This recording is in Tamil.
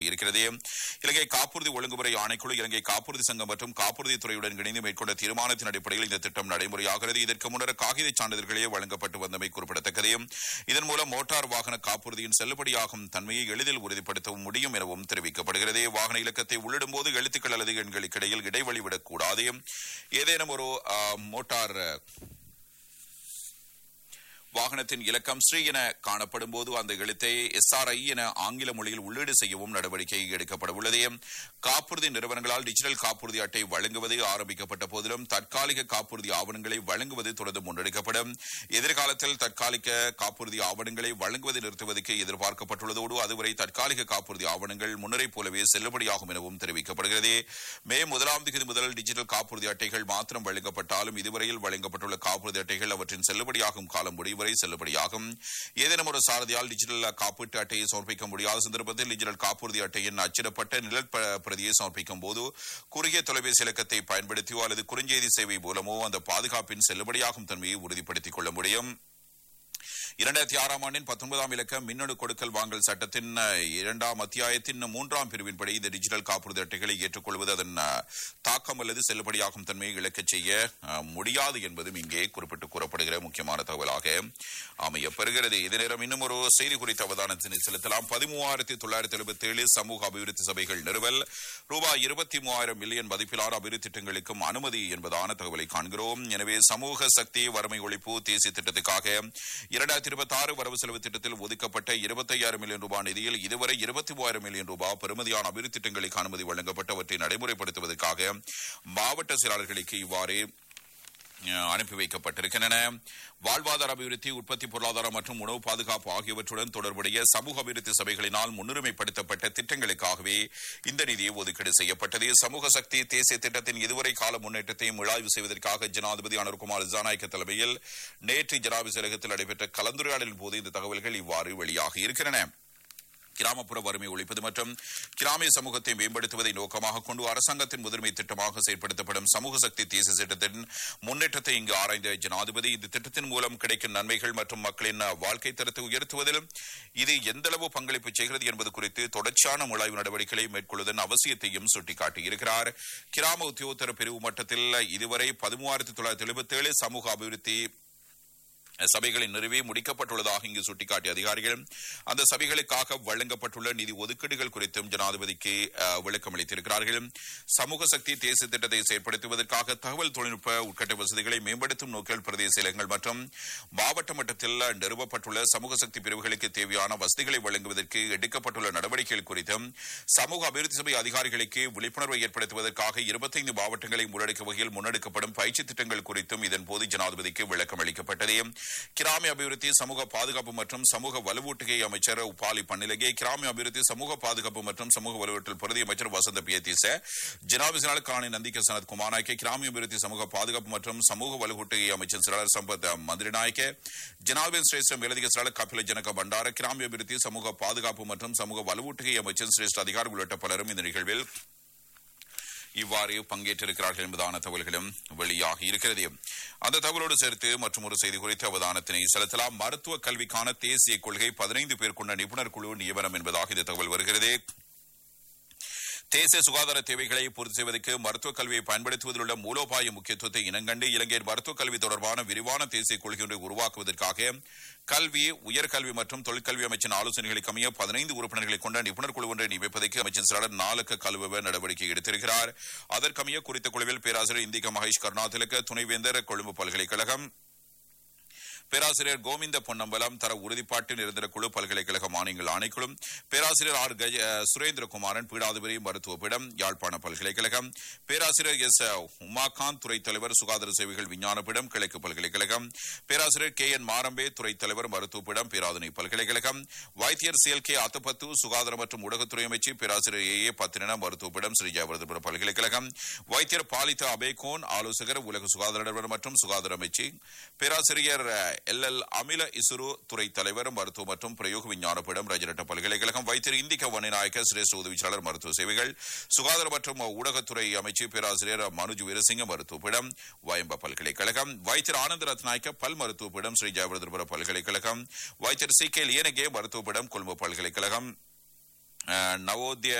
இருக்கிறது இலங்கை காப்புறுதி ஒழுங்குமுறை ஆணைக்குழு இலங்கை காப்புறுதி சங்கம் மற்றும் காப்புறுதி துறையுடன் இணைந்து மேற்கொண்ட தீர்மானத்தின் அடிப்படையில் இந்த திட்டம் நடைமுறையாகிறது இதற்கு முன்னர் காகித சான்றிதழ்களே வழங்கப்பட்டு வந்தமை குறிப்பிடத்தக்கது இதன் மூலம் மோட்டார் வாகன காப்புறுதியின் செல்லுபடியாகும் தன்மையை எளிதில் உறுதிப்படுத்தவும் முடியும் எனவும் தெரிவிக்கப்படுகிறது வாகன இலக்கத்தை உள்ளிடும்போது எழுத்துக்கள் அல்லது எண்களுக்கு இடையில் இடைவெளி விடக்கூடாது ஏதேனும் ஒரு ஆ, மோட்டார் வாகனத்தின் இலக்கம் ஸ்ரீ என காணப்படும் போது அந்த எழுத்தை எஸ்ஆர்ஐ என ஆங்கில மொழியில் உள்ளீடு செய்யவும் நடவடிக்கை எடுக்கப்பட உள்ளது காப்புறுதி நிறுவனங்களால் டிஜிட்டல் காப்புறுதி அட்டை வழங்குவது ஆரம்பிக்கப்பட்ட போதிலும் தற்காலிக காப்புறுதி ஆவணங்களை வழங்குவது தொடர்ந்து முன்னெடுக்கப்படும் எதிர்காலத்தில் தற்காலிக காப்புறுதி ஆவணங்களை வழங்குவதை நிறுத்துவதற்கு எதிர்பார்க்கப்பட்டுள்ளதோடு அதுவரை தற்காலிக காப்புறுதி ஆவணங்கள் முன்னரை போலவே செல்லுபடியாகும் எனவும் தெரிவிக்கப்படுகிறது மே முதலாம் தேதி முதல் டிஜிட்டல் காப்புறுதி அட்டைகள் மாத்திரம் வழங்கப்பட்டாலும் இதுவரையில் வழங்கப்பட்டுள்ள காப்புறுதி அட்டைகள் அவற்றின் செல்லுபடியாகும் காலம் முடியும் வரை செல்லுபடியாகும் ஏதேனும் ஒரு சாரதியால் டிஜிட்டல் காப்பீட்டு அட்டையை சமர்ப்பிக்க முடியாத சந்தர்ப்பத்தில் டிஜிட்டல் காப்புறுதி அட்டையின் அச்சிடப்பட்ட நிழற் ப- பிரதியை சமர்ப்பிக்கும் போது குறுகிய தொலைபேசி இலக்கத்தை பயன்படுத்தியோ அல்லது குறுஞ்செய்தி சேவை மூலமோ அந்த பாதுகாப்பின் செல்லுபடியாகும் தன்மையை உறுதிப்படுத்திக் கொள்ள முடியும் இரண்டாயிரத்தி ஆறாம் ஆண்டின் பத்தொன்பதாம் இலக்க மின்னணு கொடுக்கல் வாங்கல் சட்டத்தின் அஹ், இரண்டாம் அத்தியாயத்தின் மூன்றாம் பிரிவின்படி இந்த டிஜிட்டல் காப்புறுதி அட்டைகளை ஏற்றுக்கொள்வது அதன் அஹ், தாக்கம் அல்லது செல்லுபடியாகும் தன்மையை இழக்கச் செய்ய அஹ், முடியாது என்பதும் இங்கே குறிப்பிட்டு கூறப்படுகிற முக்கியமான தகவலாக அமையப்பெறுகிறது இதே நேரம் இன்னும் ஒரு செய்தி குறித்த அவதானத்தினை செலுத்தலாம் பதிமூவாயிரத்தி தொள்ளாயிரத்தி எழுபத்தி ஏழு சமூக அபிவிருத்தி சபைகள் நிறுவல் ரூபாய் இருபத்தி மூவாயிரம் மில்லியன் மதிப்பிலான அபிவிருத்தி திட்டங்களுக்கும் அனுமதி என்பதான தகவலை காண்கிறோம் எனவே சமூக சக்தி வறுமை ஒழிப்பு தேசிய திட்டத்துக்காக இரண்டாயிரத்தி இருபத்தி ஆறு வரவு செலவு திட்டத்தில் ஒதுக்கப்பட்ட இருபத்தையாயிரம் மில்லியன் ரூபாய் நிதியில் இதுவரை இருபத்தி மூவாயிரம் மில்லியன் ரூபாய் பெறுமதியான அபிவிருத்தி திட்டங்களுக்கு அனுமதி வழங்கப்பட்டவற்றை நடைமுறைப்படுத்துவதற்காக மாவட்ட செயலாளர்களுக்கு இவ்வாறு அஹ், அனுப்பி வைக்கப்பட்டிருக்கின்றன வாழ்வாதார அபிவிருத்தி உற்பத்தி பொருளாதாரம் மற்றும் உணவு பாதுகாப்பு ஆகியவற்றுடன் தொடர்புடைய சமூக அபிவிருத்தி சபைகளினால் முன்னுரிமைப்படுத்தப்பட்ட திட்டங்களுக்காகவே இந்த நிதி ஒதுக்கீடு செய்யப்பட்டது சமூக சக்தி தேசிய திட்டத்தின் இதுவரை கால முன்னேற்றத்தையும் மீளாய்வு செய்வதற்காக ஜனாதிபதி அனுர்குமார் ஜனநாயக்க தலைமையில் நேற்று ஜனாபி செயலகத்தில் நடைபெற்ற கலந்துரையாடலின் போது இந்த தகவல்கள் இவ்வாறு வெளியாகி இருக்கின்றன கிராமப்புற வறுமை ஒழிப்பது மற்றும் கிராமிய சமூகத்தை மேம்படுத்துவதை நோக்கமாக கொண்டு அரசாங்கத்தின் முதன்மை திட்டமாக செயல்படுத்தப்படும் சமூக சக்தி தேசிய திட்டத்தின் முன்னேற்றத்தை இங்கு ஆராய்ந்த ஜனாதிபதி இந்த திட்டத்தின் மூலம் கிடைக்கும் நன்மைகள் மற்றும் மக்களின் வாழ்க்கை தரத்தை உயர்த்துவதிலும் இது எந்தளவு பங்களிப்பு செய்கிறது என்பது குறித்து தொடர்ச்சியான முழாய்வு நடவடிக்கைகளை மேற்கொள்வதன் அவசியத்தையும் சுட்டிக்காட்டியிருக்கிறார் கிராம உத்தியோகத்தர பிரிவு மட்டத்தில் இதுவரை பதிமூவாயிரத்தி தொள்ளாயிரத்தி எழுபத்தி ஏழு சமூக அபிவிருத்தி சபைகளை நிறுவி முடிக்கப்பட்டுள்ளதாக இங்கு சுட்டிக்காட்டிய அதிகாரிகள் அந்த சபைகளுக்காக வழங்கப்பட்டுள்ள நிதி ஒதுக்கீடுகள் குறித்தும் ஜனாதிபதிக்கு அஹ், விளக்கம் அளித்திருக்கிறார்கள் சமூக சக்தி தேசிய திட்டத்தை செயற்படுத்துவதற்காக தகவல் தொழில்நுட்ப உட்கட்ட வசதிகளை மேம்படுத்தும் நோக்கில் பிரதேச செயலகங்கள் மற்றும் மாவட்ட மட்டத்தில் நிறுவப்பட்டுள்ள சமூக சக்தி பிரிவுகளுக்கு தேவையான வசதிகளை வழங்குவதற்கு எடுக்கப்பட்டுள்ள நடவடிக்கைகள் குறித்தும் சமூக அபிவிருத்தி சபை அதிகாரிகளுக்கு விழிப்புணர்வை ஏற்படுத்துவதற்காக இருபத்தைந்து மாவட்டங்களை உள்ளடக்கிய வகையில் முன்னெடுக்கப்படும் பயிற்சி திட்டங்கள் குறித்தும் இதன்போது ஜனாதிபதிக்கு விளக்கம் அளிக்கப்பட்டது கிராமிய அபிவிருத்தி சமூக பாதுகாப்பு மற்றும் சமூக வலுவூட்டுகை அமைச்சர் உபாலி பன்னிலகே கிராமிய அபிவிருத்தி சமூக பாதுகாப்பு மற்றும் சமூக வலுவூட்டல் பிரதி அமைச்சர் வசந்த பியத்தீச ஜனாபிசினால் காணி நந்திக்க சனத் குமாராய்க்கு கிராமிய அபிவிருத்தி சமூக பாதுகாப்பு மற்றும் சமூக வலுவூட்டுகை அமைச்சர் சிறார் சம்பத் மந்திரிநாயக்க ஜனாபின் சிரேஷ்ட மேலதிக சிறார் கபில ஜனக பண்டார கிராமிய அபிவிருத்தி சமூக பாதுகாப்பு மற்றும் சமூக வலுவூட்டுகை அமைச்சர் சிரேஷ்ட அதிகாரி உள்ளிட்ட பலரும் இந்த நிகழ்வில் இவ்வாறு பங்கேற்றிருக்கிறார்கள் என்பதான தகவல்களும் வெளியாகி இருக்கிறது அந்த தகவலோடு சேர்த்து மற்றும் ஒரு செய்தி குறித்து அவதானத்தினை செலுத்தலாம் மருத்துவ கல்விக்கான தேசிய கொள்கை பதினைந்து பேர் கொண்ட நிபுணர் குழு நியமனம் என்பதாக இந்த தகவல் வருகிறது தேசிய சுகாதார தேவைகளை பூர்த்தி செய்வதற்கு மருத்துவக் கல்வியை பயன்படுத்துவதில் உள்ள மூலோபாய முக்கியத்துவத்தை இனங்கண்டு இலங்கையின் மருத்துவக் கல்வி தொடர்பான விரிவான தேசிய கொள்கை ஒன்றை உருவாக்குவதற்காக கல்வி உயர்கல்வி மற்றும் தொழிற்கல்வி அமைச்சின் ஆலோசனைகளுக்கு அமைய பதினைந்து உறுப்பினர்களை கொண்ட நிபுணர் குழு ஒன்றை நியமிப்பதற்கு அமைச்சர் செயலாளர் நாலுக்கு கல்வி நடவடிக்கை எடுத்திருக்கிறார் அதற்கமைய குறித்த குழுவில் பேராசிரியர் இந்திக மகேஷ் கருணாதிலக துணைவேந்தர் கொழும்பு பல்கலைக்கழகம் பேராசிரியர் கோவிந்த பொன்னம்பலம் தர உறுதிப்பாட்டு நிரந்தர குழு பல்கலைக்கழக மானியங்கள் ஆணைக்குழும் பேராசிரியர் ஆர் கஜ சுரேந்திரகுமாரன் பீடாதிபதி மருத்துவ பீடம் யாழ்ப்பாண பல்கலைக்கழகம் பேராசிரியர் எஸ் உமாகாந்த் துறை தலைவர் சுகாதார சேவைகள் விஞ்ஞான பீடம் கிழக்கு பல்கலைக்கழகம் பேராசிரியர் கே என் மாரம்பே துறை தலைவர் மருத்துவ பீடம் பேராதனை பல்கலைக்கழகம் வைத்தியர் சி எல் கே அத்தபத்து சுகாதார மற்றும் ஊடகத்துறை அமைச்சு பேராசிரியர் ஏ ஏ பத்திரன மருத்துவ பீடம் ஸ்ரீ ஜெயவர்தபுரம் பல்கலைக்கழகம் வைத்தியர் பாலிதா அபேகோன் ஆலோசகர் உலக சுகாதார நிறுவனம் மற்றும் சுகாதார அமைச்சு பேராசிரியர் எல் எல் அமில இசுரு துறை தலைவர் மருத்துவ மற்றும் பிரயோக விஞ்ஞான பீடம் ரஜரட்ட பல்கலைக்கழகம் வைத்தியர் இந்திக வன்னிநாயக்க சிரேஷ்ட உதவியாளர் மருத்துவ சேவைகள் சுகாதார மற்றும் ஊடகத்துறை அமைச்சு பேராசிரியர் மனுஜ் வீரசிங்க மருத்துவ பீடம் வயம்ப பல்கலைக்கழகம் வைத்தியர் ஆனந்த ரத்நாயக்க பல் மருத்துவ பீடம் ஸ்ரீ ஜெயவர்தபுரம் பல்கலைக்கழகம் வைத்தியர் சி கே லியனகே மருத்துவ பீடம் கொழும்பு பல்கலைக்கழகம் அஹ், நவோதய